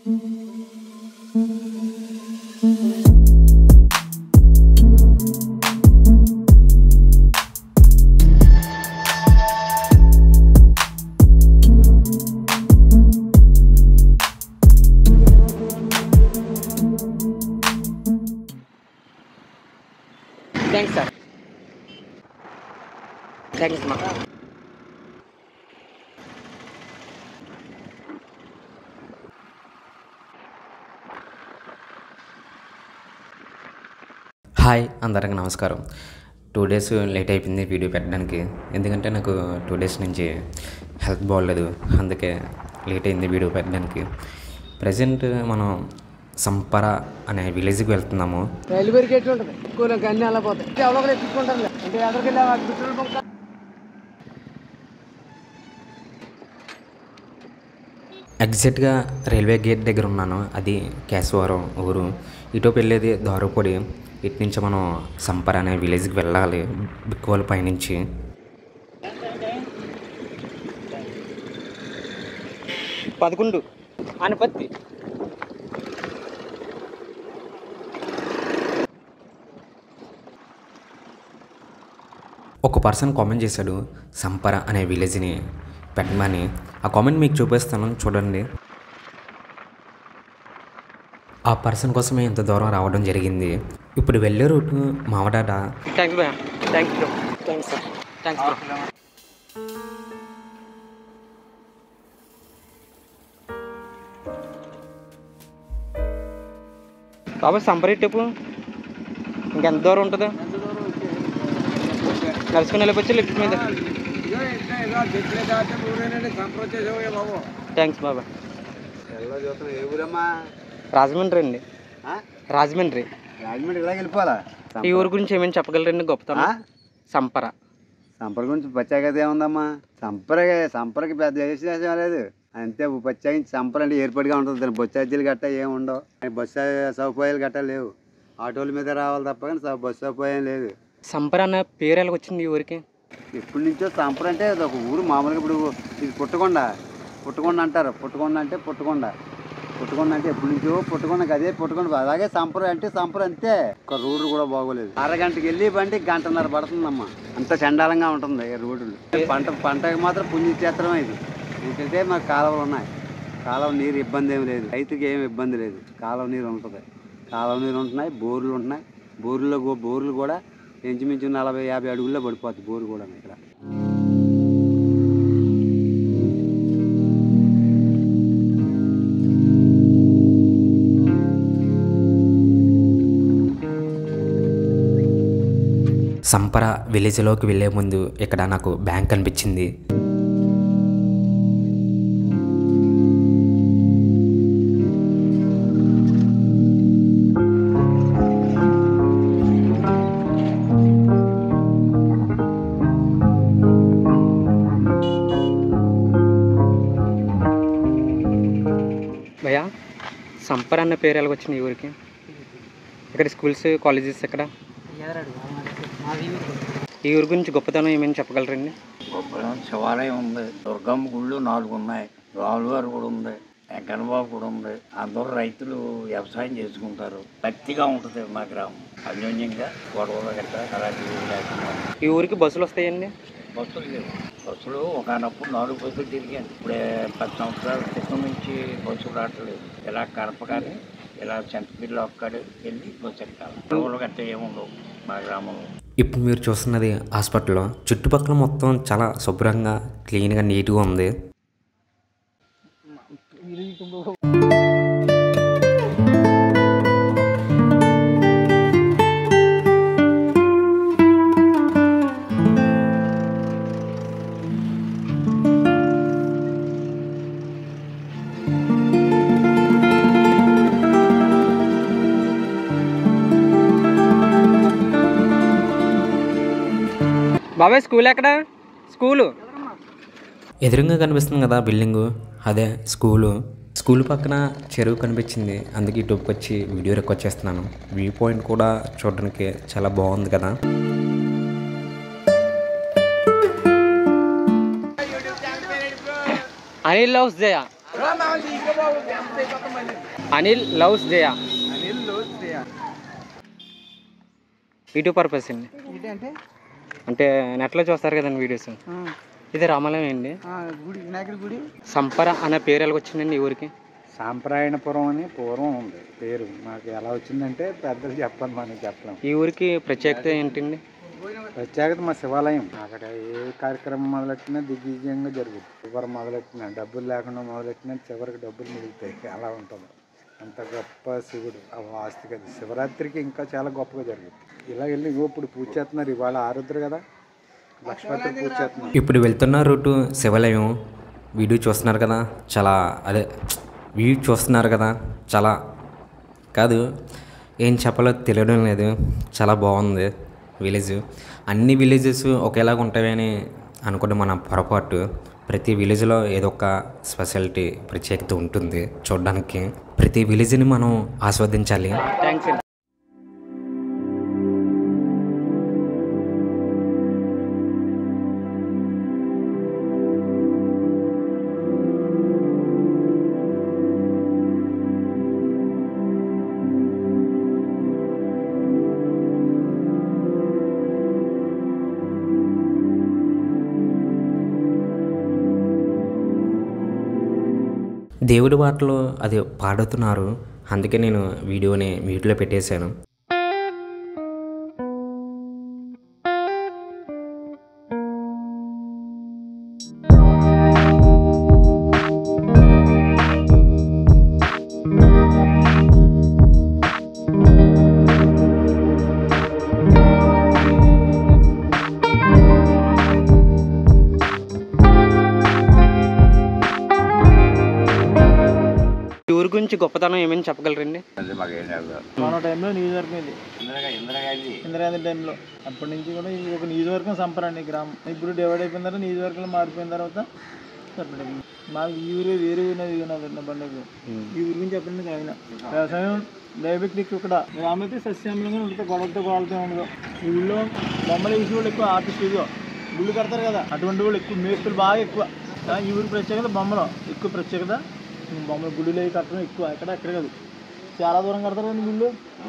Thanks sir thanks మా hi అందరికి నమస్కారం టూ డేస్ లేట్ అయిపోయింది వీడియో పెట్టడానికి ఎందుకంటే నాకు టూ డేస్ నుంచి హెల్త్ బాగోలేదు అందుకే లేట్ అయింది వీడియో పెట్టడానికి ప్రజెంట్ మనం సంపర అనే విలేజ్కి వెళ్తున్నాము రైలు బరికి ఎట్లా ఉంటుంది కూలకి అన్ని అలా పోతాయి ఎవరో ఒకరు ఎత్తుకుంటారు అంటే ఎక్కడికి వెళ్ళి పెట్రోల్ బంక్ ఎగ్జాక్ట్గా రైల్వే గేట్ దగ్గర ఉన్నాను అది కేశవరం ఊరు ఇటు వెళ్ళేది దారుపొడి ఇటు నుంచి మనం సంపర అనే విలేజ్కి వెళ్ళాలి బిక్కోల పైనుంచి పదకొండు అనపత్తి ఒక పర్సన్ కామెంట్ చేశాడు సంపర అనే విలేజ్ని పెట్టమని ఆ కామెంట్ మీకు చూపిస్తాను చూడండి ఆ పర్సన్ కోసమే ఇంత దూరం రావడం జరిగింది ఇప్పుడు వెళ్ళే రూటు మావడాట థ్యాంక్స్ భయ్యా thanks bro thanks sir thanks bro బాబా సంపరెట్టేపు ఇంకెంత దూరం ఉంటుంది నడుచుకుని వెళ్ళిపోవచ్చు లిఫ్ట్ మీద థ్యాంక్స్ బాబా ఏ ఊరమ్మా రాజమండ్రి అండి ఆ? రాజమండ్రి రాజమండ్రి ఇలా వెళ్ళిపోవాలా ఈ ఊరు గురించి ఏమైనా చెప్పగలరండి గొప్పతనం సంపర సంపర గురించి ప్రత్యేకత ఏముందమ్మా సంపరకి సంపరకి పెద్ద విశేషం లేదు అంతే ప్రత్యేకించి సంపర అంటే ఏర్పాటుగా ఉంటుంది దాని బస్సు ఛార్జీలు గట్టా ఏమి ఉండవు బస్సు సౌకర్యాలు గట్టా లేవు ఆటోల మీద రావాలి తప్ప కానీ స- బస్సు సౌకర్యం లేదు సంపర అన్న పేరు ఎలా వచ్చింది ఈ ఊరికి ఎప్పటి నుంచో సంపర అంటే అది ఒక ఊరు మామూలుగా ఇప్పుడు ఇది పుట్టకొండ పుట్టకొండ అంటారు పుట్టకొండ అంటే పుట్టకొండ పుట్టకొండ అంటే ఎప్పటి నుంచో పుట్టకొండకి అదే పుట్టకొండ అలాగే సంపర అంటే సంపర అంతే ఒక రోడ్డు కూడా బాగోలేదు అరగంటకి వెళ్ళి బండి గంటన్నర పడుతుందమ్మా అంత చండాలంగా ఉంటుంది ఈ రోడ్లు పంట పంటకి మాత్రం పుణ్యక్షేత్రమే ఇది ఏంటంటే మాకు కాలువలు ఉన్నాయి కాలువ నీరు ఇబ్బంది ఏమి లేదు రైతుకి ఏమి ఇబ్బంది లేదు కాలువ నీరు ఉంటుంది కాలువ నీరు ఉంటున్నాయి బోర్లు ఉంటున్నాయి బోర్లో కూ- బోర్లు కూడా ఇంచుమించు నలభై యాభై అడుగుల్లో పడిపోద్ది బోరు కూడా ఇక్కడ సంపర విలేజ్లోకి వెళ్ళే ముందు ఇక్కడ నాకు బ్యాంక్ కనిపించింది భయ్యా సంపర్ అన్న పేరు ఎలా వచ్చింది ఈ ఊరికి ఇక్కడ స్కూల్స్ కాలేజెస్ ఎక్కడ ఈ ఊరి గురించి గొప్పతనం ఏమైనా చెప్పగలరండి గొప్పలం శివాలయం ఉంది దుర్గమ్మ గుళ్ళు నాలుగు ఉన్నాయి రాములవారు కూడా ఉంది వెంకన్నబాబు కూడా ఉంది అందరూ రైతులు వ్యవసాయం చేసుకుంటారు భక్తిగా ఉంటుంది మా గ్రామం అన్యోన్యంగా గొడవలు గట్రా అలాంటివి లేకుండా ఈ ఊరికి బస్సులు వస్తాయండి బస్సులు లేవు బస్సులు ఒకనప్పుడు నాలుగు బస్సులు తిరిగాను ఇప్పుడే పది సంవత్సరాల క్రితం నుంచి బస్సులు రావట్లేదు ఇలా కడప కానీ ఇలా సెంటర్పిల్లి ఒక్కడే వెళ్ళి బస్సు ఎక్కాలి గొడవలు గట్రా ఏముండవు మా గ్రామంలో ఇప్పుడు మీరు చూస్తున్నది హాస్పిటల్ చుట్టుపక్కల మొత్తం చాలా శుభ్రంగా క్లీన్గా నీట్గా ఉంది బాబాయ్ స్కూల్ ఎక్కడ స్కూలు ఎదురుగా కనిపిస్తుంది కదా బిల్డింగు అదే స్కూలు స్కూల్ పక్కన చెరువు కనిపించింది అందుకే ఇటుకి వచ్చి వీడియో రికార్డ్ చేస్తున్నాను వ్యూ పాయింట్ కూడా చూడడానికి చాలా బాగుంది కదా Anil loves Jaya Anil loves Jaya YouTube purpose అండి ఏంటంటే అంటే నెట్లో చూస్తారు కదండి వీడియోస్ ఇది రామాలయం అండి గుడి వినాయకుడి గుడి సంపర అనే పేరు ఎలాగ వచ్చిందండి ఈ ఊరికి సాంప్రాయణపురం అని పూర్వం ఉంది పేరు మాకు ఎలా వచ్చిందంటే పెద్దలు చెప్పాలి మనం చెప్పలేం ఈ ఊరికి ప్రత్యేకత ఏంటండి ప్రత్యేకత మా శివాలయం అక్కడ ఏ కార్యక్రమం మొదలెట్టినా దిగ్విజయంగా జరుగుతుంది ఎవరు మొదలెట్టినా డబ్బులు లేకుండా మొదలెట్టినా చివరికి డబ్బులు మిగులుతాయి అలా ఉంటుంది అంత గొప్ప శివుడు ఆ వాస్తికి అది శివరాత్రికి ఇంకా చాలా గొప్పగా జరుగుతుంది ఇలా వెళ్ళి ఇగో ఇప్పుడు పూజ చేస్తున్నారు ఇవాళ ఆరుద్ర కదా లక్ష్మీపతి పూజ చేస్తున్నారు ఇప్పుడు వెళ్తున్న రూటు శివాలయం వీడియో చూస్తున్నారు కదా చాలా అదే వీడియో చూస్తున్నారు కదా చాలా కాదు ఏం చెప్పాలో తెలియడం లేదు చాలా బాగుంది విలేజ్ అన్ని విలేజెస్ ఒకేలాగా ఉంటాయని అనుకుంటే మన పొరపాటు ప్రతి విలేజ్లో ఏదో ఒక స్పెషాలిటీ ప్రత్యేకత ఉంటుంది చూడడానికి ప్రతి విలేజ్ని మనం ఆస్వాదించాలి థ్యాంక్స్ అండి దేవుడి పాటలు అది పాడుతున్నారు అందుకే నేను వీడియోని మ్యూట్లో పెట్టేశాను ఈ ఊరి గురించి గొప్పతనం ఏమైనా చెప్పగలరండి మన టైంలో నియోజకవర్గం ఇది ఇందిరా ఇందిరాగాంధీ ఇందిరాగాంధీ టైంలో అప్పటి నుంచి కూడా ఇది ఒక నియోజకవర్గం సంపరండి ఈ గ్రామం ఇప్పుడు డివైడ్ అయిపోయిన తర్వాత నియోజకవర్గంలో మారిపోయిన తర్వాత separate అయిపోయింది. మా ఈ ఊరు వేరే ఉన్నది ఇది ఉన్నది ఉన్న బండకు ఈ ఊరి గురించి చెప్పండి ఆయన వ్యవసాయం డయాబెటిక్ ఇక్కడ గ్రామంలో అయితే సస్యామలంగా ఉంటుంది గొడవలతో గొడవలతో ఉండదు ఈ ఊళ్ళో బొమ్మలు వేసి వాళ్ళు ఎక్కువ ఆర్టిస్ట్ ఇదిగో గుళ్ళు కడతారు కదా అటువంటి వాళ్ళు ఎక్కువ మేస్తులు బాగా ఎక్కువ ఆ, ఈ ఊరి ప్రత్యేకత బొమ్మలు ఎక్కువ ప్రత్యేకత బొమ్మలు గుళ్ళు అవి కట్టడం ఎక్కువ ఎక్కడ ఎక్కడ కాదు చాలా దూరం కడతారు కదా గుళ్ళు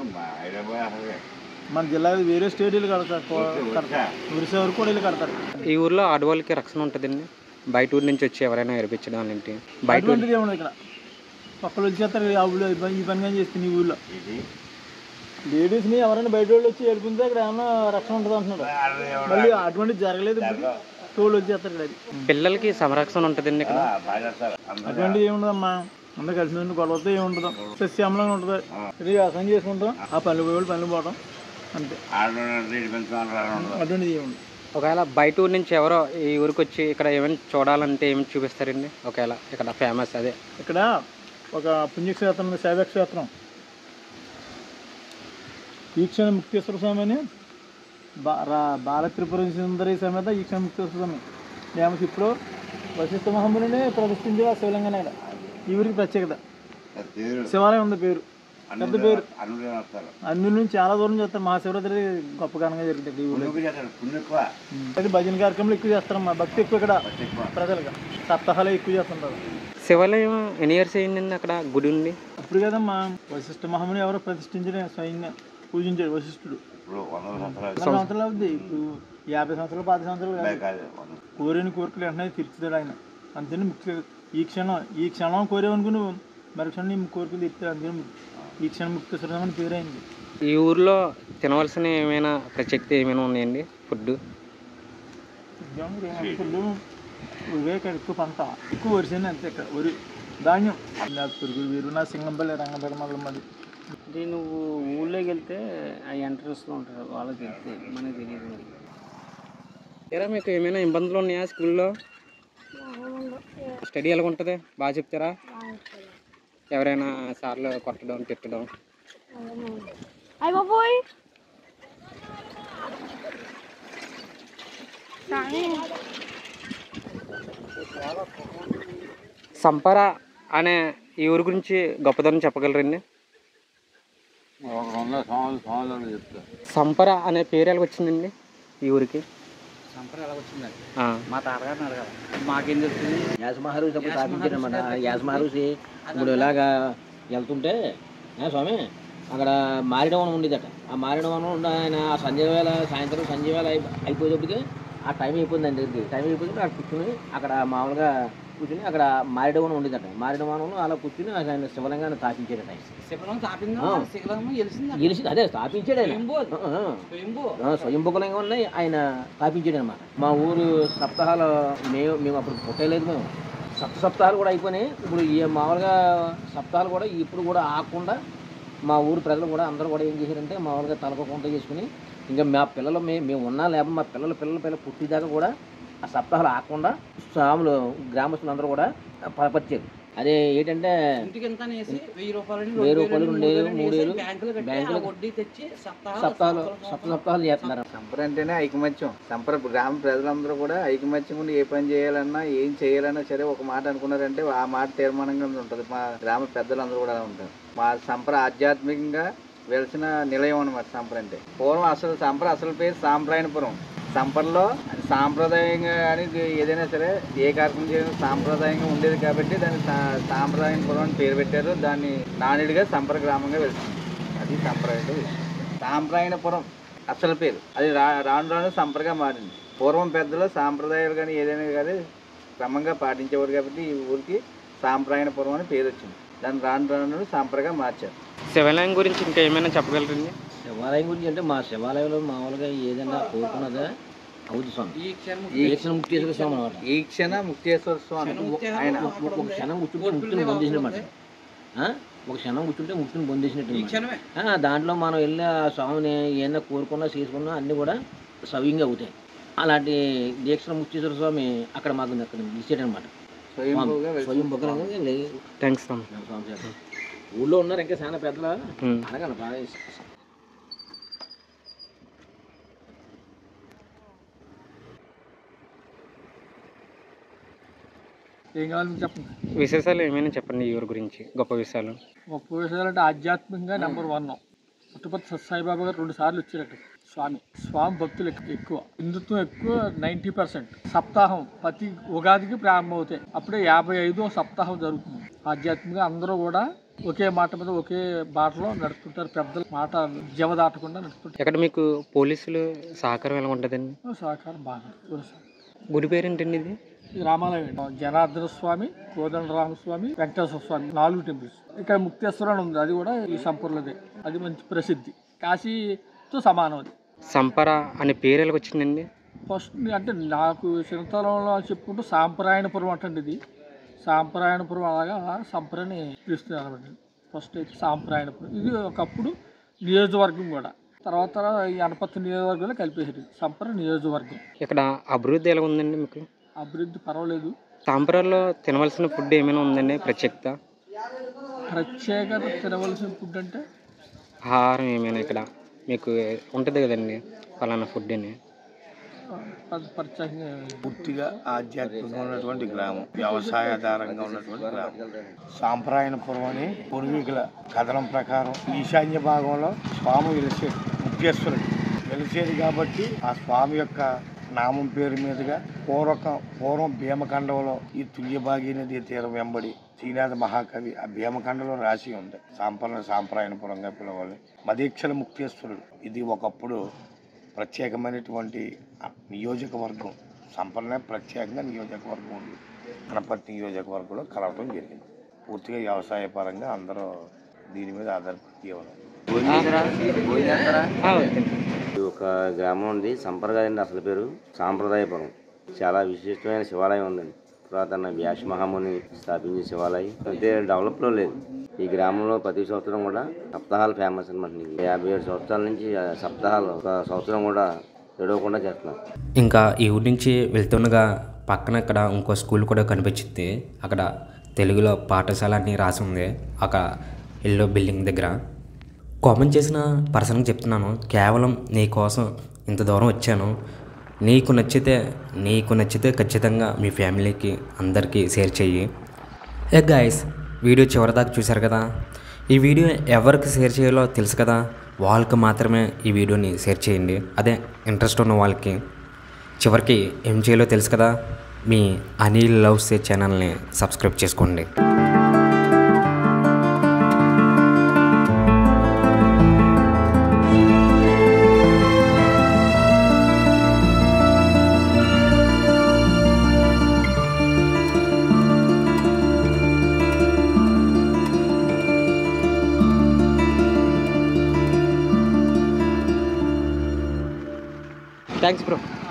మన జిల్లా వేరే స్టేట్లు కడతారు కడతారు ఒరిస్సా వరకు కూడా వీళ్ళు కడతారు ఈ ఊర్లో ఆడవాళ్ళకి రక్షణ ఉంటుందండి బయట ఊరు నుంచి వచ్చి ఎవరైనా ఏర్పించడం అలాంటి బయట ఊరు- అటువంటిది ఏముండదు ఇక్కడ పక్కన వచ్చేస్తారు ఆ ఊళ్ళో ఈ పని ఈ పని కానీ చేస్తుంది ఈ ఊళ్ళో లేడీస్ని ఎవరైనా బయట వాళ్ళు వచ్చి ఏడిపితే ఇక్కడ ఏమన్నా రక్షణ ఉంటుంది అంటున్నారు మళ్ళీ అటువంటిది జరగలేదు ఇప్పుడు తోళ్ళు వచ్చేస్తారు ఇక్కడ అది. పిల్లలకి సంరక్షణ ఉంటుందండి ఇక్కడ అటువంటిది ఏముండదమ్మా అందరూ కలిసి నుండి గొడవతో ఏముండదు సస్యామలంగా ఉంటుంది ఇది వ్యవసాయం చేసుకుంటాం ఆ పనులు పోయి వాళ్ళు పనులు పోవడం అంతే అటువంటిది ఏముండదు ఒకవేళ బయట ఊరు నుంచి ఎవరో ఈ ఊరికి వచ్చి ఇక్కడ ఏమైనా చూడాలంటే ఏమి చూపిస్తారండి ఒకవేళ ఇక్కడ ఫేమస్ అదే ఇక్కడ ఒక పుణ్యక్షేత్రం ఉంది శైవక్షేత్రం ఈక్షణ ముక్తేశ్వర స్వామి అని బా రా- బాల త్రిపుర సుందరి సమేత ఈక్షణ ముక్తేశ్వర స్వామి ఫేమస్ ఇప్పుడు వశిష్ఠ మహమ్ముని ప్రతిష్ఠించే ఆ శివలింగం ఆయన ఈ ఊరికి ప్రత్యేకత శివాలయం ఉంది పేరు పెద్ద పేరు అన్ని నుంచి చాలా దూరం చేస్తారు మహాశివరాత్రి గొప్ప ఘనంగా జరుగుతుంది ఈ ఊళ్ళో అది భజన కార్యక్రమాలు ఎక్కువ చేస్తారమ్మా భక్తి ఎక్కువ ఇక్కడ ప్రజలుగా సప్తాహాలు ఎక్కువ చేస్తుంటారు శివాలయం ఎన్ని ఇయర్స్ అయిందండి అక్కడ గుడి ఉంది అప్పుడు కదమ్మా వశిష్ఠ మహాముని ఎవరో ప్రతిష్ఠించిన స్వయంగా పూజించాడు వశిష్ఠుడు వంద సంవత్సరాలు అవుద్ది ఇప్పుడు యాభై సంవత్సరాలు పాతి సంవత్సరాలు కాదు కోరిన కోరికలు వెంటనే తీర్చుతాడు ఆయన అంతేనే ముఖ్య ఈ క్షణం ఈ క్షణం కోరేవనుకు నువ్వు మరి క్షణం నీ కోరికలు తీర్చుతాడు అందుకని ము- ఈ క్షణం ముక్తి అని పేరు అయింది ఈ ఊర్లో తినవలసిన ఏమైనా ప్రత్యేకత ఏమైనా ఉన్నాయండి ఫుడ్ ఫుల్ ఇవే ఇక్కడ ఎక్కువ పంట ఎక్కువ వరిసేనే అంతే ఇక్కడ వరి ధాన్యం నా పురుగులు వీరు నా సింగంపల్లి రంగపల్లి మొదలు మరి అంటే నువ్వు ఊళ్ళోకి వెళ్తే ఆ ఎంట్రన్స్లో ఉంటారు వాళ్ళకి వెళ్తే మనకి తెలియదు మరి ఏరా మీకు ఏమైనా ఇబ్బందులు ఉన్నాయా స్కూల్లో స్టడీ ఎలా ఉంటుంది బాగా చెప్తారా ఎవరైనా సార్లు కొట్టడం తిట్టడం అయ్య బాబోయ్ సంపర అనే ఈ ఊరు గురించి గొప్పదనం చెప్పగలరండి సంపర అనే పేరు ఎలా వచ్చిందండి ఈ ఊరికి సంపర ఎలా వచ్చిందండి ఆ, మా తాతగారిని అడగాలి మాకేం తెలుస్తుంది యాస మహారుషి అప్పుడు యాస స్థాపించారనమాట మహర్షి యాస మహారుషి ఇప్పుడు ఇలాగా వెళ్తుంటే ఏ స్వామి అక్కడ మారిడవనం ఉండేదట ఆ మారిడవనం ఉండ ఆయన ఆ సంజయ్ వేళ సాయంత్రం సంజయ్ వేళ అయి- అయిపోయేటప్పటికి ఆ టైం అయిపోయిందండి దగ్గరికి టైం అయిపోయింది అక్కడ కూర్చుని అక్కడ మామూలుగా కూర్చుని అక్కడ మారిడవనం ఉండేదట మారిడవనంలో అలా కూర్చుని ఆయన శివలింగాన్ని స్థాపించాడట ఆయన. శివరం తాపిందా ఆ. శివరం గెలిచింది గెలిచి అదే స్థాపించాడు ఆయన స్వయంభూ అది. ఆ, ఆ. స్వయంభూ ఆ, స్వయంభుకలింగం ఉన్నాయి ఆయన స్థాపించాడు అనమాట మా ఊరు సప్తాహాలు మేము మేము అప్పుడు పుట్టలేదు మేము సప్త సప్తాహాలు కూడా అయిపోయినాయి ఇప్పుడు ఈ మామూలుగా సప్తాహాలు కూడా ఇప్పుడు కూడా ఆగకుండా మా ఊరు ప్రజలు కూడా అందరూ కూడా ఏం చేశారంటే మామూలుగా తలకు కొంత చేసుకుని ఇంకా మా పిల్లలు మేము మేము ఉన్నా లేకపోతే మా పిల్లల పిల్లల పిల్లలు పుట్టిదాకా కూడా ఆ సప్తాహాలు ఆగకుండా స్వాములు గ్రామస్తులు అందరూ కూడా పరపరిచారు అదే ఏంటంటే ఇంటికి ఎంత అనేసి వెయ్యి రూపాయలు వెయ్యి రూపాయలు, రెండు వేలు, మూడు వేలు, బ్యాంకులు కట్టి బ్యాంకులు ఆ వడ్డీ తెచ్చి సప్తాహాలు సప్తాహాలు సప్త సప్తాహాలు చేస్తున్నారు సంపర అంటేనే ఐకమత్యం సంపర గ్రామ ప్రజలందరూ కూడా ఐకమత్యం ఉండి ఏ పని చేయాలన్నా ఏం చేయాలన్నా సరే ఒక మాట అనుకున్నారంటే ఆ మాట తీర్మానంగా ఉంటుంది మా గ్రామ పెద్దలందరూ కూడా అలా ఉంటారు మా సంపర ఆధ్యాత్మికంగా వెలిసిన నిలయం అనమాట సంపర అంటే పూర్వం అసలు సంపర అసలు పేరు సాంప్రాయణపురం సంపరలో సాంప్రదాయంగా కానీ ఇది ఏదైనా సరే ఏ కార్యక్రమం చేసినా సాంప్రదాయంగా ఉండేది కాబట్టి దాన్ని సా- సాంప్రదాయపురం అని పేరు పెట్టారు దాన్ని నాణ్యుడిగా సంపర గ్రామంగా వెళ్తుంది అది సంప్రదాయంలో విషయం సాంప్రాయణపురం అసలు పేరు అది రా రాను రాను సంప్రగా మారింది పూర్వం పెద్దలు సాంప్రదాయాలు కానీ ఏదైనా కానీ క్రమంగా పాటించేవారు కాబట్టి ఈ ఊరికి సాంప్రాయణపురం అని పేరు వచ్చింది దాన్ని రాను రాను సంప్రగా మార్చారు శివాలయం గురించి ఇంకా ఏమైనా చెప్పగలరండి శివాలయం గురించి అంటే మా శివాలయంలో మామూలుగా ఏదైనా కోరుకున్నదా అవుతుంది స్వామి ఈ క్షణం ఈ క్షణం ముక్తేశ్వర స్వామి అనమాట ఈ క్షణ ముక్తేశ్వర స్వామి ఆయన ఒక క్షణం కూర్చుంటే ముక్తిని పొందేసినమాట ఒక క్షణం కూర్చుంటే ముక్తిని పొందేసినట్టు ఈ అన్నమాట. క్షణమే ఆ, దాంట్లో మనం వెళ్ళి ఆ స్వామిని ఏదైనా కోరుకున్నా చేసుకున్నా అన్నీ కూడా సవ్యంగా అవుతాయి అలాంటి దీక్షణ ముక్తేశ్వర స్వామి అక్కడ మాకు అక్కడ ఇచ్చాడు అనమాట స్వయంభూగా వెలిసి- స్వయం భద్రంగా లే- థ్యాంక్స్ తమ్ముడు స్వామి చేత. ఊళ్ళో ఉన్నారు ఇంకా చాలా పెద్దల ఉమ్. అనగాను బాగా ఏం కావాలి మీకు చెప్పండి విశేషాలు ఏమైనా చెప్పండి ఈ ఊరు గురించి గొప్ప విషయాలు గొప్ప విషయాలు అంటే ఆధ్యాత్మికంగా నెంబర్ వన్ పుట్టపర్తి సత్యసాయిబాబా గారు రెండు సార్లు వచ్చారట స్వామి స్వామి భక్తులు ఎక్కు- ఎక్కువ హిందుత్వం ఎక్కువ నైంటీ పర్సెంట్ సప్తాహం ప్రతి ఉగాదికి ప్రారంభమవుతాయి అప్పుడే యాభై ఐదో సప్తాహం జరుగుతుంది ఆధ్యాత్మికంగా అందరూ కూడా ఒకే మాట మీద ఒకే బాటలో నడుపుతుంటారు పెద్దల మాట జవ దాటకుండా నడుపుతుంటారు ఇక్కడ మీకు పోలీసులు సహకారం ఎలా ఉంటుందండి సహకారం బాగా చూసాం గుడి పేరేంటండి ఇది ఇది రామాలయం అండి. జనార్దన స్వామి కోదండరామస్వామి వెంకటేశ్వర స్వామి నాలుగు టెంపుల్స్ ఇక్కడ ముక్తేశ్వర అని ఉంది అది కూడా ఈ సంపూర్ణదే అది మంచి ప్రసిద్ధి కాశీతో సమానం అది సంపర అనే పేరు ఎలా వచ్చిందండి ఫస్ట్ అంటే నాకు చిన్నతనంలో చెప్పుకుంటూ సాంప్రదాయనపురం అంటే ఇది సాంప్రదాయనపురం అలాగా సంపరని పిలుస్తున్నారు అనమాట ఫస్ట్ అయితే సాంప్రదాయనపురం ఇది ఒకప్పుడు నియోజకవర్గం కూడా తర్వాత తర్వాత ఈ అనపత్తి నియోజకవర్గంలో కలిపేసారు సంపర నియోజకవర్గం ఇక్కడ అభివృద్ధి ఎలా ఉందండి మీకు అభివృద్ధి పర్వాలేదు సాంపరాల్లో తినవలసిన ఫుడ్ ఏమైనా ఉందండి ప్రత్యేకత ప్రత్యేకత తినవలసిన ఫుడ్ అంటే ఆహారం ఏమైనా ఇక్కడ మీకు ఉంటుంది కదండి ఫలానా ఫుడ్ అని పెద్ద ప్రత్యేకంగా పూర్తిగా ఆధ్యాత్మికంగా ఉన్నటువంటి గ్రామం వ్యవసాయాధారంగా ఉన్నటువంటి గ్రామం సాంప్రదాయపురం అని పూర్వీకుల కథనం ప్రకారం ఈశాన్య భాగంలో స్వామి వెలిసేది ముఖ్యేశ్వరుడు వెలిసేది కాబట్టి ఆ స్వామి యొక్క నామం పేరు మీదుగా పూర్వక పూర్వం భీమఖండంలో ఈ తుల్యభాగి నది తీరం వెంబడి శ్రీనాథ మహాకవి ఆ భీమఖండంలో రాసి ఉంది సాంప్రదాయ సాంప్రదాయపురంగా పిలవాలి మదీక్షల ముక్తేశ్వరుడు ఇది ఒకప్పుడు ప్రత్యేకమైనటువంటి నియోజకవర్గం సంపన్న ప్రత్యేకంగా నియోజకవర్గం ఉంది గణపతి నియోజకవర్గంలో కలవటం జరిగింది పూర్తిగా వ్యవసాయ పరంగా అందరూ దీని మీద ఆధారపడి జీవనం ఆ, ఓకే. ఇది ఒక గ్రామం ఉంది సంప్రదాయం అండి అసలు పేరు సాంప్రదాయపురం చాలా విశిష్టమైన శివాలయం ఉందండి పురాతన వ్యాస మహాముని స్థాపించిన శివాలయం అయితే డెవలప్లో లేదు ఈ గ్రామంలో ప్రతి సంవత్సరం కూడా సప్తాహాలు ఫేమస్ అనమాట యాభై ఏడు సంవత్సరాల నుంచి ఆ సప్తాహాలు ఒక సంవత్సరం కూడా విడవకుండా చేస్తున్నారు ఇంకా ఈ ఊరి నుంచి వెళ్తుండగా పక్కన ఇక్కడ ఇంకో స్కూల్ కూడా కనిపించింది అక్కడ తెలుగులో పాఠశాల అని రాసి ఉంది అక్కడ ఎల్లో బిల్డింగ్ దగ్గర కామెంట్ చేసిన పర్సన్కి చెప్తున్నాను కేవలం నీ కోసం ఇంత దూరం వచ్చాను నీకు నచ్చితే నీకు నచ్చితే ఖచ్చితంగా మీ ఫ్యామిలీకి అందరికీ షేర్ చెయ్యి ఏ గాయస్ వీడియో చివరిదాకా చూశారు కదా ఈ వీడియో ఎవరికి షేర్ చేయాలో తెలుసు కదా వాళ్ళకి మాత్రమే ఈ వీడియోని షేర్ చేయండి అదే ఇంట్రెస్ట్ ఉన్న వాళ్ళకి చివరికి ఏం చేయాలో తెలుసు కదా మీ అనిల్ లవ్ సే ఛానల్ని సబ్స్క్రైబ్ చేసుకోండి థ్యాంక్స్ బ్రో